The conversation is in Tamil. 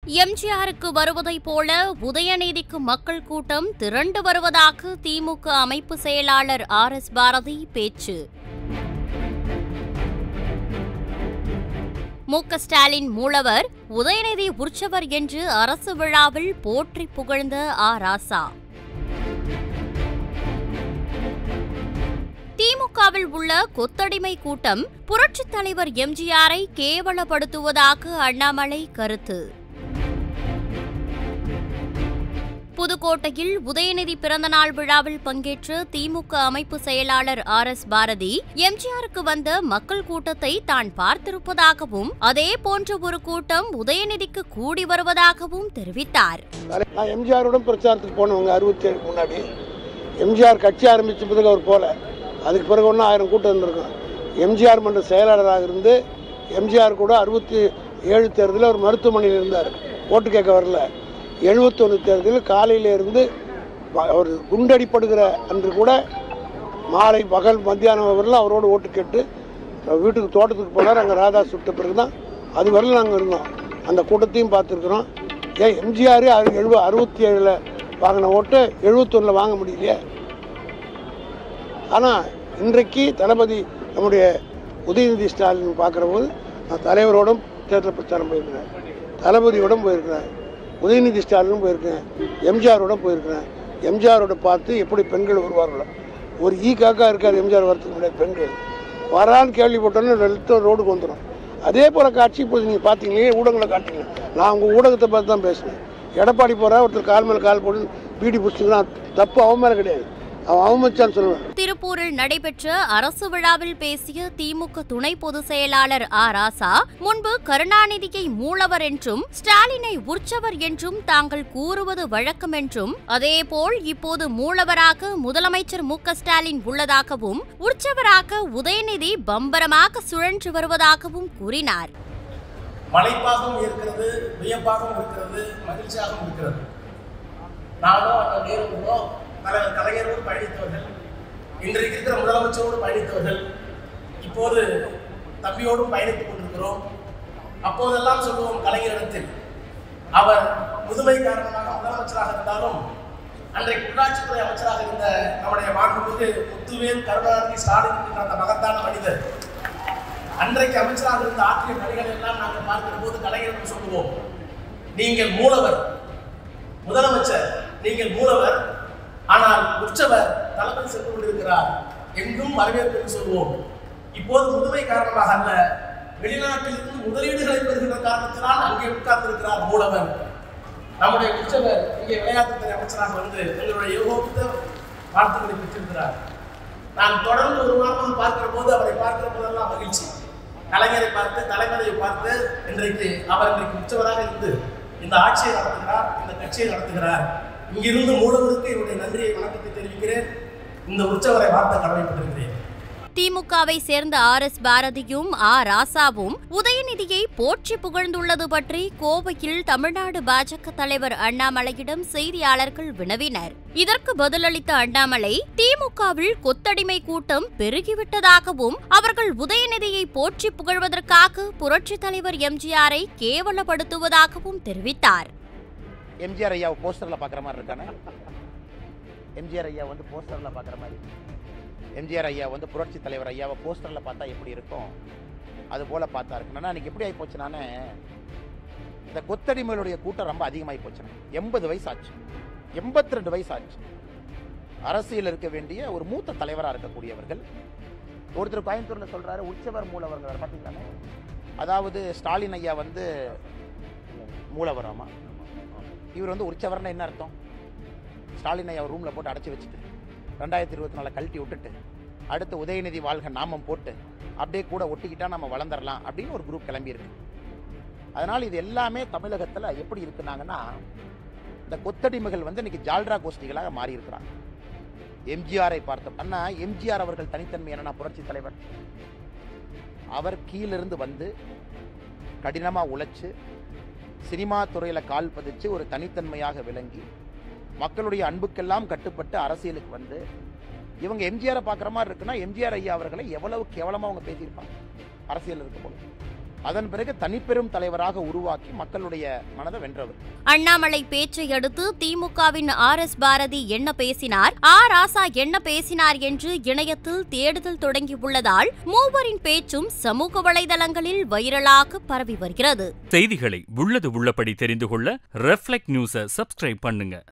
எம்ஜிஆருக்கு வருவதைப் போல உதயநிதிக்கு மக்கள் கூட்டம் திரண்டு வருவதாக திமுக அமைப்பு செயலாளர் ஆர் எஸ் பாரதி பேச்சு மு க ஸ்டாலின் மூலவர் உதயநிதி உற்சவர் என்று அரசு விழாவில் போற்றி புகழ்ந்த ஆ ராசா திமுகவில் உள்ள கொத்தடிமை கூட்டம் புரட்சித் தலைவர் எம்ஜிஆரை கேவலப்படுத்துவதாக அண்ணாமலை கருத்து புதுக்கோட்டையில் உதயநிதி பிறந்தநாள் விழாவில் பங்கேற்ற திமுக அமைப்பு செயலாளர் ஆர் எஸ் பாரதி எம்ஜிஆருக்கு வந்த மக்கள் கூட்டத்தை தான் பார்த்திருப்பதாகவும் அதே போன்ற ஒரு கூட்டம் உதயநிதிக்கு கூடி வருவதாகவும் தெரிவித்தார் நான் எம்ஜிஆருடன் பிரச்சாரத்துக்கு போனவங்க அறுபத்தி ஏழுக்கு முன்னாடி எம்ஜிஆர் கட்சி ஆரம்பித்த பிறகு அவர் போல அதுக்கு பிறகு ஒன்றும் ஆயிரம் கூட்டம் இருந்திருக்கும் எம்ஜிஆர் மன்ற செயலாளராக இருந்து எம்ஜிஆர் கூட அறுபத்தி ஏழு தேர்தலில் ஒரு மருத்துவமனையில் இருந்தார் ஓட்டு கேட்க வரல எழுபத்தொன்று தேர்தலில் காலையில இருந்து வ- அவர் குண்டடிப்படுகிற அன்று கூட மாலை பகல் மத்தியானம் வரல அவரோடு ஓட்டு கேட்டு வீட்டுக்கு தோட்டத்துக்கு போனார் அங்கே ராதா சுட்ட பிறகு தான் அது வரல நாங்கள் இருந்தோம் அந்த கூட்டத்தையும் பார்த்துருக்குறோம் ஏன் எம்ஜிஆர் எழுப அறுபத்தி ஏழில் வாங்கின ஓட்டு எழுபத்தொன்னில் வாங்க முடியலையே ஆனால் இன்றைக்கு தளபதி நம்முடைய உதயநிதி ஸ்டாலின் பார்க்குற போது நான் தலைவரோடும் தேர்தல் பிரச்சாரம் போயிருக்கிறேன் தளபதியோடும் போயிருக்கிறேன் உதயநிதி ஸ்டாலினும் போயிருக்கேன் எம்ஜிஆரோட போயிருக்கிறேன் எம்ஜிஆரோட பார்த்து எப்படி பெண்கள் வருவார்களோ ஒரு ஈ காக்கா இருக்காது எம்ஜிஆர் வரதுக்கு முன்னாடி பெண்கள் வரான்னு கேள்விப்பட்டோன்னு வெளுத்த ரோடுக்கு வந்துடும் அதே போல் காட்சி இப்போ நீங்கள் பார்த்தீங்களே ஊடகங்களை காட்டிங்க நான் உங்கள் ஊடகத்தை பார்த்து தான் பேசுனேன் எடப்பாடி போகிறா ஒருத்தர் கால் மேலே கால் போட்டு பீடி பிடிச்சிங்கன்னா தப்பு அவன் மேலே கிடையாது அவன் அவமச்சான்னு சொல்லுவேன் திருப்பூரில் நடைபெற்ற அரசு விழாவில் பேசிய திமுக துணை பொதுச் செயலாளர் ஆ ராசா முன்பு கருணாநிதியை மூலவர் என்றும் ஸ்டாலினை உற்சவர் என்றும் தாங்கள் கூறுவது வழக்கம் என்றும் அதேபோல் இப்போது மூலவராக முதலமைச்சர் மு க ஸ்டாலின் உள்ளதாகவும் உற்சவராக உதயநிதி பம்பரமாக சுழன்று வருவதாகவும் கூறினார் மலைப்பாகவும் இருக்கிறது வியப்பாகவும் இருக்கிறது மகிழ்ச்சியாகவும் இருக்கிறது நானும் அந்த நேருங்களோ தலைவர் கலைஞரோடு பயணித்தவர்கள் இன்றைக்கு இருக்கிற முதலமைச்சரோடு பயணித்தவர்கள் இப்போது தம்பியோடும் பயணித்துக் கொண்டிருக்கிறோம் அப்போதெல்லாம் சொல்லுவோம் கலைஞரிடத்தில் அவர் முதுமை காரணமாக முதலமைச்சராக இருந்தாலும் அன்றைக்கு உள்ளாட்சித்துறை அமைச்சராக இருந்த நம்முடைய மாண்புமிகு முத்துவேல் கருணாநிதி ஸ்டாலின் என்ற அந்த மகத்தான மனிதர் அன்றைக்கு அமைச்சராக இருந்த ஆற்றிய பணிகளை எல்லாம் நாங்கள் பார்க்கிற போது கலைஞர்கள் சொல்லுவோம் நீங்கள் மூலவர் முதலமைச்சர் நீங்கள் மூலவர் ஆனால் உற்சவர் தளபதி சென்று கொண்டிருக்கிறார் என்றும் வரவேற்பு என்று சொல்வோம் இப்போது முதுமை காரணமாக அல்ல வெளிநாட்டிலிருந்து முதலீடுகளை பெறுகின்ற காரணத்தினால் அங்கே உட்கார்ந்திருக்கிறார் மூலவர் நம்முடைய உற்சவர் இங்கே விளையாட்டுத்துறை அமைச்சராக வந்து எங்களுடைய யோகோபித்த வாழ்த்துக்களை பெற்றிருக்கிறார் நான் தொடர்ந்து ஒரு வாரமாக பார்க்கிற போது அவரை பார்க்கிற போதெல்லாம் மகிழ்ச்சி கலைஞரை பார்த்து தலைவரை பார்த்து இன்றைக்கு அவர் இன்றைக்கு உற்சவராக இருந்து இந்த ஆட்சியை நடத்துகிறார் இந்த கட்சியை நடத்துகிறார் இங்கிருந்து மூலவருக்கு என்னுடைய நன்றியை வணக்கத்தை தெரிவிக்கிறேன் இந்த உற்சவரை வாழ்த்த கடமைப்பட்டிருக்கிறேன் திமுகவை சேர்ந்த ஆர் எஸ் பாரதியும் ஆ ராசாவும் உதயநிதியை போற்றி புகழ்ந்துள்ளது பற்றி கோவையில் தமிழ்நாடு பாஜக தலைவர் அண்ணாமலையிடம் செய்தியாளர்கள் வினவினர் இதற்கு பதிலளித்த அண்ணாமலை திமுகவில் கொத்தடிமை கூட்டம் பெருகிவிட்டதாகவும் அவர்கள் உதயநிதியை போற்றி புகழ்வதற்காக புரட்சித் தலைவர் எம்ஜிஆரை கேவலப்படுத்துவதாகவும் தெரிவித்தார் எம்ஜிஆர் ஐயாவை போஸ்டரில் பார்க்குற மாதிரி இருக்கானே எம்ஜிஆர் ஐயா வந்து போஸ்டரில் பார்க்குற மாதிரி எம்ஜிஆர் ஐயா வந்து புரட்சி தலைவர் ஐயாவை போஸ்டரில் பார்த்தா எப்படி இருக்கும் அது போல் பார்த்தா இருக்கணும் அன்றைக்கி எப்படி ஆகி போச்சுனானே இந்த கொத்தடிமைகளுடைய கூட்டம் ரொம்ப அதிகமாகி போச்சுண்ணே எண்பது வயசு ஆச்சு எண்பத்தி ரெண்டு வயசு ஆச்சு அரசியல் இருக்க வேண்டிய ஒரு மூத்த தலைவராக இருக்கக்கூடியவர்கள் ஒருத்தர் கோயம்புத்தூரில் சொல்கிறாரு உற்சவர் மூலவர்கள் பார்த்தீங்களாண்ணே அதாவது ஸ்டாலின் ஐயா வந்து மூலவராமா இவர் வந்து உற்சவர்னா என்ன அர்த்தம் ஸ்டாலினை அவர் ரூமில் போட்டு அடைச்சி வச்சுட்டு ரெண்டாயிரத்தி இருபத்தி நாலு கழட்டி விட்டுட்டு அடுத்து உதயநிதி வாழ்க நாமம் போட்டு அப்படியே கூட ஒட்டிக்கிட்டா நம்ம வளர்ந்துடலாம் அப்படின்னு ஒரு குரூப் கிளம்பியிருக்கு அதனால் இது எல்லாமே தமிழகத்தில் எப்படி இருக்குனாங்கன்னா இந்த கொத்தடிமைகள் வந்து இன்னைக்கு ஜால்ரா கோஷ்டிகளாக மாறி இருக்கிறாங்க எம்ஜிஆரை பார்த்தோம் அண்ணா எம்ஜிஆர் அவர்கள் தனித்தன்மை என்னன்னா புரட்சி தலைவர் அவர் கீழிருந்து வந்து கடினமாக உழைச்சு சினிமா துறையில் கால் பதிச்சு ஒரு தனித்தன்மையாக விளங்கி மக்களுடைய அன்புக்கெல்லாம் கட்டுப்பட்டு அரசியலுக்கு வந்து இவங்க எம்ஜிஆரை பார்க்குற மாதிரி இருக்குன்னா எம்ஜிஆர் ஐயா அவர்களை எவ்வளவு கேவலமாக அவங்க பேசியிருப்பாங்க அரசியல் இருக்கும்போது அதன் பிறகு தனிப்பெரும் தலைவராக உருவாக்கி மக்களுடைய மனதை வென்றவர் அண்ணாமலை பேச்சை அடுத்து திமுகவின் ஆர் எஸ் பாரதி என்ன பேசினார் ஆ ராசா என்ன பேசினார் என்று இணையத்தில் தேடுதல் தொடங்கியுள்ளதால் மூவரின் பேச்சும் சமூக வலைதளங்களில் வைரலாக பரவி வருகிறது செய்திகளை உள்ளது உள்ளபடி தெரிந்து கொள்ள ரெஃப்ளெக்ட் நியூஸை சப்ஸ்கிரைப் பண்ணுங்க